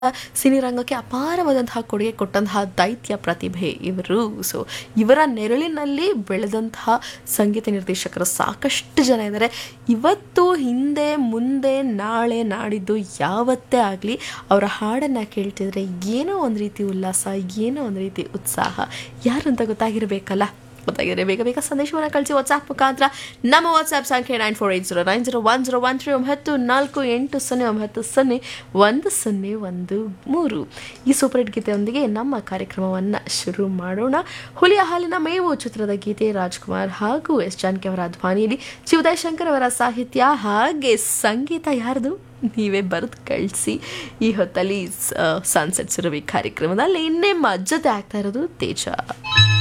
ಸಿನಿರಂಗಕ್ಕೆ ಅಪಾರವಾದಂತಹ ಕೊಡುಗೆ ಕೊಟ್ಟಂತಹ ದೈತ್ಯ ಪ್ರತಿಭೆ ಇವರು ಸೊ ಇವರ ನೆರಳಿನಲ್ಲಿ ಬೆಳೆದಂತಹ ಸಂಗೀತ ನಿರ್ದೇಶಕರು ಸಾಕಷ್ಟು ಜನ ಇದ್ದಾರೆ ಇವತ್ತು ಹಿಂದೆ ಮುಂದೆ ನಾಳೆ ನಾಡಿದ್ದು ಯಾವತ್ತೇ ಆಗಲಿ ಅವರ ಹಾಡನ್ನು ಕೇಳ್ತಿದ್ರೆ ಏನೋ ಒಂದು ರೀತಿ ಉಲ್ಲಾಸ ಏನೋ ಒಂದು ರೀತಿ ಉತ್ಸಾಹ ಯಾರು ಅಂತ ಗೊತ್ತಾಗಿರಬೇಕಲ್ಲ ಗೊತ್ತಾಗಿದ್ರೆ ಬೇಗ ಬೇಗ ಸಂದೇಶವನ್ನು ಕಳಿಸಿ ವಾಟ್ಸ್ಆ್ಯಪ್ ಮುಖಾಂತರ ನಮ್ಮ ವಾಟ್ಸ್ಆ್ಯಪ್ ಸಂಖ್ಯೆ nine four eight zero nine zero one zero one three ಒಂಬತ್ತು ನಾಲ್ಕು ಎಂಟು ಸೊನ್ನೆ ಒಂಬತ್ತು ಸೊನ್ನೆ ಒಂದು ಸೊನ್ನೆ ಒಂದು ಮೂರು ಈ ಸೂಪರ್ ಹಿಟ್ ಗೀತೆಯೊಂದಿಗೆ ನಮ್ಮ ಕಾರ್ಯಕ್ರಮವನ್ನು ಶುರು ಮಾಡೋಣ ಹುಲಿಯ ಹಾಲಿನ ಮೇವು ಚಿತ್ರದ ಗೀತೆ ರಾಜ್ಕುಮಾರ್ ಹಾಗೂ ಎಸ್ ಜಾನಕಿ ಅವರ ಧ್ವನಿಯಲ್ಲಿ ಶಿವದಯ್ ಶಂಕರ್ ಅವರ ಸಾಹಿತ್ಯ ಹಾಗೆ ಸಂಗೀತ ಯಾರ್ದು ನೀವೇ ಬರೆದು ಕಳಿಸಿ ಈ ಹೊತ್ತಲ್ಲಿ ಸನ್ಸೆಟ್ ಸುರಭಿ ಕಾರ್ಯಕ್ರಮದಲ್ಲಿ ನಿಮ್ಮ ಜೊತೆ ಆಗ್ತಾ ಇರೋದು ತೇಜ